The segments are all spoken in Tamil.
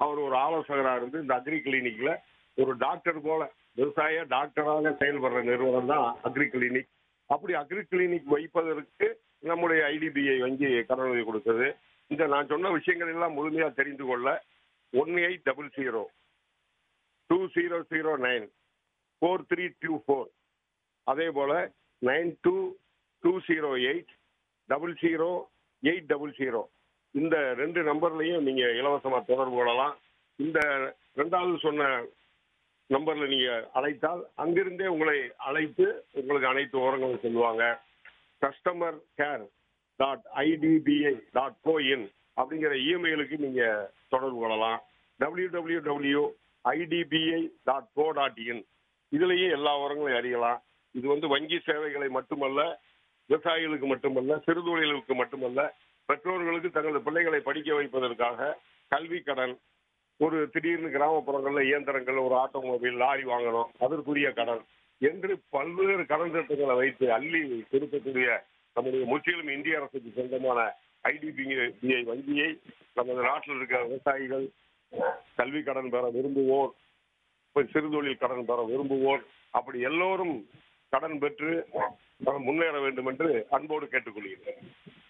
அவர் ஒரு ஆலோசகராக இருந்து இந்த அக்ரி கிளினிக்ல ஒரு டாக்டர் போல விவசாய டாக்டராக செயல்படுற நிறுவனம் தான் அக்ரி கிளினிக் அப்படி அக்ரி கிளினிக் வைப்பதற்கு நம்முடைய ஐடிபிஐ வங்கி கடனுதவி கொடுத்தது இந்த நான் சொன்ன விஷயங்கள் எல்லாம் முழுமையா தெரிந்து கொள்ள one eight double zero two zero zero nine four three two four அதே போல nine two two zero eight double zero eight double zero இந்த ரெண்டு நம்பர்லையும் நீங்க இலவசமா தொடர்பு கொள்ளலாம் இந்த ரெண்டாவது சொன்ன நம்பர்ல நீங்க அழைத்தால் அங்கிருந்தே உங்களை அழைத்து உங்களுக்கு அனைத்து விவரங்களும் சொல்லுவாங்க customer care dot IDBI dot co in அப்படிங்கிற இமெயிலுக்கு நீங்க தொடர்பு கொள்ளலாம் W W W IDBI dot co dot in இதுலேயும் எல்லா விவரங்களையும் அறியலாம் இது வந்து வங்கி சேவைகளை மட்டுமல்ல விவசாயிகளுக்கு மட்டுமல்ல சிறுதொழிலுக்கு மட்டுமல்ல பெற்றோர்களுக்கு தங்களது பிள்ளைகளை படிக்க வைப்பதற்காக கல்வி கடன் ஒரு திடீர்னு கிராமப்புறங்கள்ல இயந்திரங்கள் ஒரு ஆட்டோமொபைல் லாரி வாங்கணும் அதற்குரிய கடன் என்று பல்வேறு கடன் திட்டங்களை வைத்து அள்ளி கொடுக்கக்கூடிய நம்முடைய முற்றிலும் இந்திய அரசுக்கு சொந்தமான ஐடிபிஐ வங்கியை நமது நாட்டில் இருக்கிற விவசாயிகள் கல்வி கடன் பெற விரும்புவோர் இப்ப சிறுதொழில் கடன் பெற விரும்புவோர் அப்படி எல்லோரும் கடன் பெற்று முன்னேற வேண்டும் என்று அன்போடு கேட்டுக்கொள்கிறேன்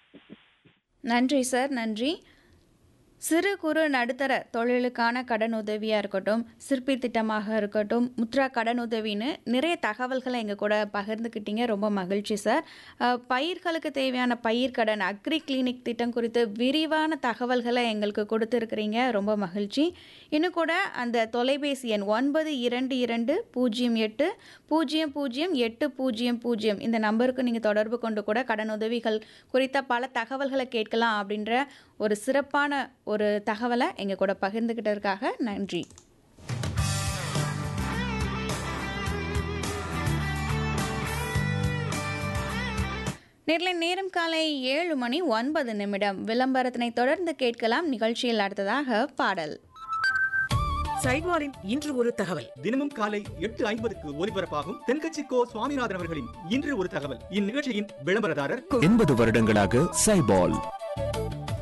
நன்றி சார் நன்றி சிறு குறு நடுத்தர தொழிலுக்கான கடன் உதவியாக இருக்கட்டும் சிற்பி திட்டமாக இருக்கட்டும் முத்ரா கடன் உதவின்னு நிறைய தகவல்களை எங்கள் கூட பகிர்ந்துக்கிட்டீங்க ரொம்ப மகிழ்ச்சி சார் அஹ், பயிர்களுக்கு தேவையான பயிர் கடன் அக்ரி கிளினிக் திட்டம் குறித்து விரிவான தகவல்களை எங்களுக்கு கொடுத்துருக்கிறீங்க ரொம்ப மகிழ்ச்சி இன்னும் கூட அந்த தொலைபேசி எண் ஒன்பது இரண்டு இரண்டு பூஜ்ஜியம் எட்டு பூஜ்ஜியம் பூஜ்ஜியம் எட்டு பூஜ்ஜியம் பூஜ்ஜியம் இந்த நம்பருக்கு நீங்கள் தொடர்பு கொண்டு கூட கடன் உதவிகள் குறித்த பல தகவல்களை கேட்கலாம் அப்படின்ற ஒரு சிறப்பான ஒரு தகவலை எங்கள் கூட பகிர்ந்துக்கிட்டதுக்காக நன்றி நேர்ல நேரம் காலை ஏழு மணி ஒன்பது நிமிடம் விளம்பரத்தினை தொடர்ந்து கேட்கலாம் நிகழ்ச்சியில் அடுத்ததாக பாடல் சைட்வாரின் இன்று ஒரு தகவல் தினமும் காலை எட்டு ஐம்பதுக்கு ஒலிபரப்பாகும் தென்கட்சி கோ சுவாமிநாதன் அவர்களின் இன்று ஒரு தகவல் இந்நிகழ்ச்சியின் விளம்பரதாரர் எண்பது வருடங்களாக சைபால்